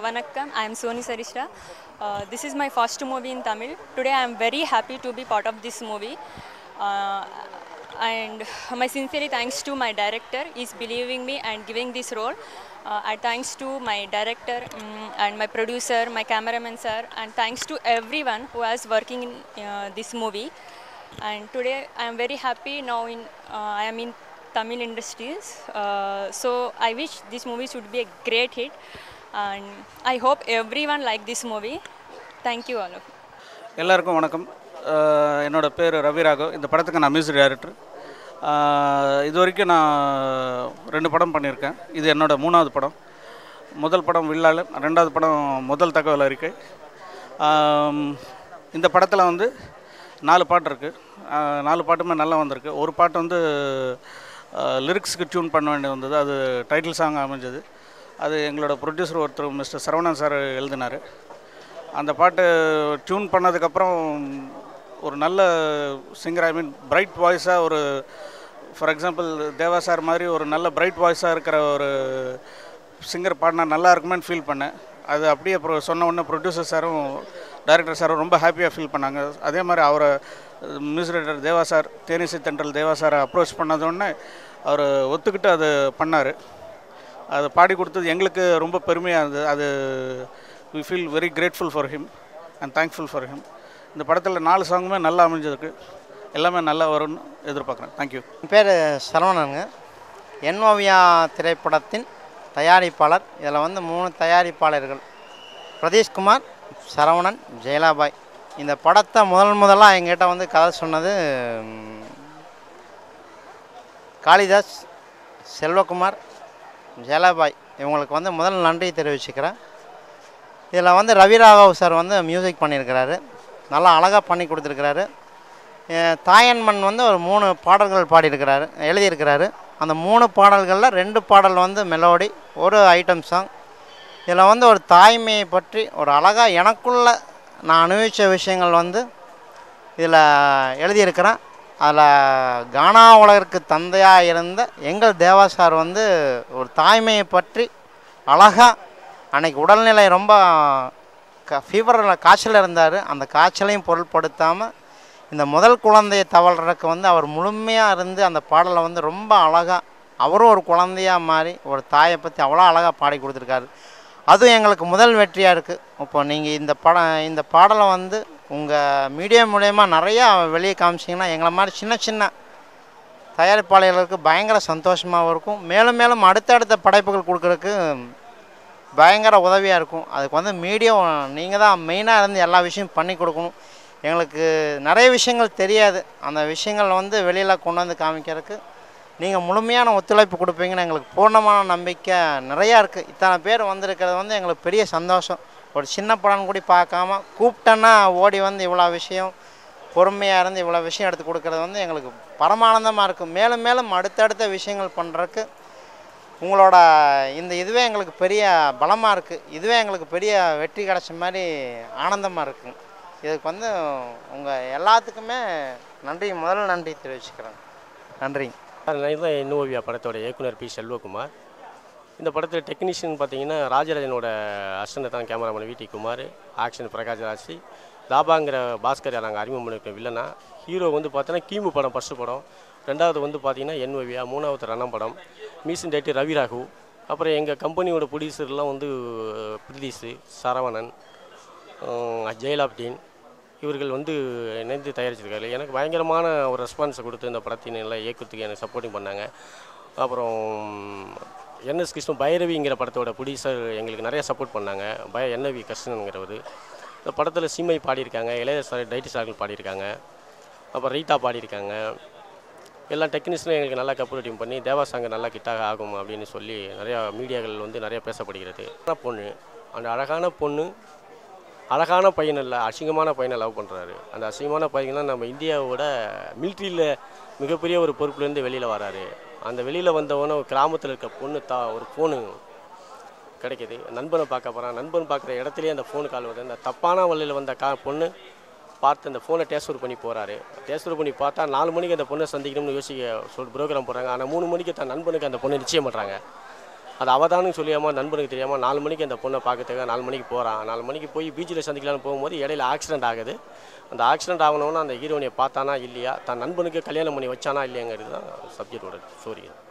Vanakkam, I am Soni Sarishra. Uh, this is my first movie in Tamil. Today I am very happy to be part of this movie. Uh, and my sincerely thanks to my director is believing me and giving this role. Uh, I thanks to my director um, and my producer, my cameraman sir, and thanks to everyone who is working in uh, this movie. And today I am very happy now in uh, I am in Tamil industries. Uh, so I wish this movie should be a great hit, and I hope everyone like this movie. Thank you all of you. எல்லாருக்கும் வணக்கம் அஹ் என்னோட பேர் ரவி ராகவ் இந்த படத்துக்கு நான் music director இது வரைக்கும் நான் ரெண்டு படம் பண்ணியிருக்கேன் இது என்னோட மூணாவது படம் முதல் படம் வில்லாளன் ரெண்டாவது படம் முதல் தகவல் அறிக்கை ஆம், இந்த படத்தில் வந்து நாலு பாட்டு இருக்குது நாலு பாட்டுமே நல்லா வந்திருக்கு ஒரு பாட்டு வந்து லிரிக்ஸுக்கு டியூன் பண்ண வேண்டியது வந்தது அது டைட்டில் சாங் அமைஞ்சது அது எங்களோட ப்ரொடியூசர் ஒருத்தர் மிஸ்டர் சரவணன் சார் எழுதினார் அந்த பாட்டு டியூன் பண்ணதுக்கப்புறம் ஒரு நல்ல சிங்கர் ஐ மீன் பிரைட் வாய்ஸாக ஒரு ஃபார் எக்ஸாம்பிள் தேவா சார் மாதிரி ஒரு நல்ல பிரைட் வாய்ஸாக இருக்கிற ஒரு சிங்கர் பாடினா நல்லா இருக்குமேன்னு ஃபீல் பண்ணேன் அது அப்படியே அப்புறம் சொன்ன உடனே ப்ரொடியூசர் சாரும் டைரக்டர் சாரும் ரொம்ப ஹாப்பியாக ஃபீல் பண்ணாங்க அதே மாதிரி அவரை மியூசிக் டைரக்டர் தேவா சார் தேனிசை தென்றல் தேவா சாரை அப்ரோச் பண்ணதோடனே அவர் ஒத்துக்கிட்டு அது பண்ணார் அதை பாடி கொடுத்தது எங்களுக்கு ரொம்ப பெருமையாக இருந்தது அது we feel very grateful for him and thankful for him இந்த படத்தில் நாலு சாங்குமே நல்லா அமைஞ்சிருக்கு எல்லாமே நல்லா வரும்னு எதிர்பார்க்குறேன் தேங்க்யூ என் பேர் சரவணனுங்க என்ஓவியா திரைப்படத்தின் தயாரிப்பாளர் இதில் வந்து மூணு தயாரிப்பாளர்கள் பிரதீஷ்குமார் சரவணன் ஜெயலாபாய் இந்த படத்தை முதல் முதலாக எங்கிட்ட வந்து கதை சொன்னது ம், காளிதாஸ் செல்வகுமார் ஜெயலாபாய் இவங்களுக்கு வந்து முதல் நன்றி தெரிவிச்சுக்கிறேன் இதில் வந்து ரவி ராகவ் சார் வந்து மியூசிக் பண்ணியிருக்கிறாரு நல்லா அழகாக பண்ணி கொடுத்துருக்கிறாரு அஹ் தாயன்மன் வந்து ஒரு மூணு பாடல்கள் பாடியிருக்கிறாரு எழுதியிருக்கிறாரு அந்த மூணு பாடல்களில் ரெண்டு பாடல் வந்து மெலோடி ஒரு ஐட்டம் சாங் இதில் வந்து ஒரு தாய்மையை பற்றி ஒரு அழகாக எனக்குள்ள நான் அனுபவித்த விஷயங்கள் வந்து இதில் எழுதியிருக்கிறேன் அதில் கானா உலகிற்கு தந்தையாக இருந்த எங்கள் தேவா சார் வந்து ஒரு தாய்மையை பற்றி அழகாக அன்னைக்கு உடல்நிலை ரொம்ப க ஃபீவரில் காய்ச்சல் இருந்தார் அந்த காய்ச்சலையும் பொருட்படுத்தாமல் இந்த முதல் குழந்தையை தவழ்றதுக்கு வந்து அவர் முழுமையாக இருந்து அந்த பாடலை வந்து ரொம்ப அழகாக அவரும் ஒரு குழந்தையாக மாறி ஒரு தாயை பற்றி அவ்வளோ அழகாக பாடி கொடுத்துருக்காரு அதுவும் எங்களுக்கு முதல் வெற்றியாக இருக்குது இப்போ நீங்கள் இந்த படம் இந்த பாடலை வந்து உங்கள் மீடியா மூலயமா நிறையா வெளியே காமிச்சிங்கன்னா எங்களை மாதிரி சின்ன சின்ன தயாரிப்பாளர்களுக்கு பயங்கர சந்தோஷமாகவும் இருக்கும் மேலும் மேலும் அடுத்தடுத்த படைப்புகள் கொடுக்கறதுக்கு பயங்கர உதவியாக இருக்கும் அதுக்கு வந்து மீடியா நீங்கள் தான் மெயினாக இருந்து எல்லா விஷயம் பண்ணி கொடுக்கணும் எங்களுக்கு நிறைய விஷயங்கள் தெரியாது அந்த விஷயங்கள் வந்து வெளியில் கொண்டு வந்து காமிக்கிறதுக்கு நீங்கள் முழுமையான ஒத்துழைப்பு கொடுப்பீங்கன்னு எங்களுக்கு பூர்ணமான நம்பிக்கை நிறையா இருக்குது இத்தனை பேர் வந்திருக்கிறது வந்து எங்களுக்கு பெரிய சந்தோஷம் ஒரு சின்ன படம் கூட பார்க்காம கூப்பிட்டேன்னா ஓடி வந்து இவ்வளோ விஷயம் பொறுமையாக இருந்து இவ்வளோ விஷயம் எடுத்து கொடுக்கறது வந்து எங்களுக்கு பரமானந்தமாக இருக்கும் மேலும் மேலும் அடுத்தடுத்த விஷயங்கள் பண்ணுறதுக்கு உங்களோட இந்த இதுவே எங்களுக்கு பெரிய பலமாக இருக்குது இதுவே எங்களுக்கு பெரிய வெற்றி கிடைச்ச மாதிரி ஆனந்தமாக இருக்குங்க இதுக்கு வந்து உங்கள் எல்லாத்துக்குமே நன்றி முதல் நன்றி தெரிவிச்சுக்கிறேன் நன்றிங்க நான் தான் இன்னோவியா படத்தோட இயக்குனர் பி செல்வகுமார் இந்த படத்தில் டெக்னீஷியன் பார்த்தீங்கன்னா ராஜராஜனோட அஸ்டனை தான் கேமராமேன் விடி குமார் ஆக்ஷன் பிரகாஷ்ராஜ் தாபாங்கிற பாஸ்கரை நாங்கள் அறிமுகம் பண்ணிருக்கோம் வில்லனா ஹீரோ வந்து பார்த்தோன்னா கீமு படம் ஃபஸ்ட்டு படம் ரெண்டாவது வந்து பார்த்தீங்கன்னா என்ஓவியா மூணாவது ரணம் படம் மீசன் டேட்டு ரவி ராகு அப்புறம் எங்கள் கம்பெனியோட ப்ரொடியூசர்லாம் வந்து பிரதீஷ் சரவணன் உம், ஜெயலாப்டீன் இவர்கள் வந்து இணைந்து தயாரிச்சிருக்காரு எனக்கு பயங்கரமான ஒரு ரெஸ்பான்ஸை கொடுத்து இந்த படத்தின் எல்லாம் இயக்கத்துக்கு எனக்கு சப்போர்ட்டிங் பண்ணாங்க அப்புறம் என்எஸ் கிருஷ்ணன் பைரவிங்கிற படத்தோட ப்ரொடியூசர் எங்களுக்கு நிறைய சப்போர்ட் பண்ணாங்க பய என்வி கிருஷ்ணனுங்கிறவர் இந்த படத்தில் சீமை பாடியிருக்காங்க இளைய சார் டைட்டி சார்கள் பாடியிருக்காங்க அப்புறம் ரீட்டா பாடியிருக்காங்க எல்லா டெக்னீஷியனும் எங்களுக்கு நல்லா கப்பரேட்டிவ் பண்ணி தேவா சாங் நல்லா கிட்டாக ஆகும் அப்படின்னு சொல்லி நிறையா மீடியாக்கள் வந்து நிறைய பேசப்படுகிறது அழகான பொண்ணு அந்த அழகான பொண்ணு அழகான பையன் இல்லை அசிங்கமான பையனை லவ் பண்ணுறாரு அந்த அசிங்கமான பையன் தான் நம்ம இந்தியாவோட மிலிட்ரியில் மிகப்பெரிய ஒரு பொறுப்புலேருந்து வெளியில் வராரு அந்த வெளியில் வந்தவொடனே ஒரு கிராமத்தில் இருக்க பொண்ணு தா ஒரு ஃபோனு கிடைக்கிது நண்பனை பார்க்க போகிறான் நண்பன் பார்க்குற இடத்துலயே அந்த ஃபோனு கால் வருது அந்த தப்பான வழியில் வந்த கா பொண்ணு பார்த்து அந்த ஃபோனை டேஸ்வர் பண்ணி போகிறாரு டேஸ்வர் பண்ணி பார்த்தா நாலு மணிக்கு அந்த பொண்ணை சந்திக்கணும்னு யோசிக்க சொல் ப்ரோக்ராம் போடுறாங்க ஆனால் மூணு மணிக்கு தன் நண்பனுக்கு அந்த பொண்ணை நிச்சயம் பண்ணுறாங்க அது அவதான்னு சொல்லியாமல் நண்பனுக்கு தெரியாமல் நாலு மணிக்கு அந்த பொண்ணை பார்க்கறதுக்காக நாலு மணிக்கு போகிறான் நாலு மணிக்கு போய் பீச்சில் சந்திக்கலாம்னு போகும்போது இடையில ஆக்சிடென்ட் ஆகுது அந்த ஆக்சிடென்ட் ஆகணும்னா அந்த ஹீரோயினை பார்த்தானா இல்லையா தன் நண்பனுக்கு கல்யாணம் பண்ணி வச்சானா இல்லையாங்கிறது தான் சப்ஜெக்டோட ஸ்டோரி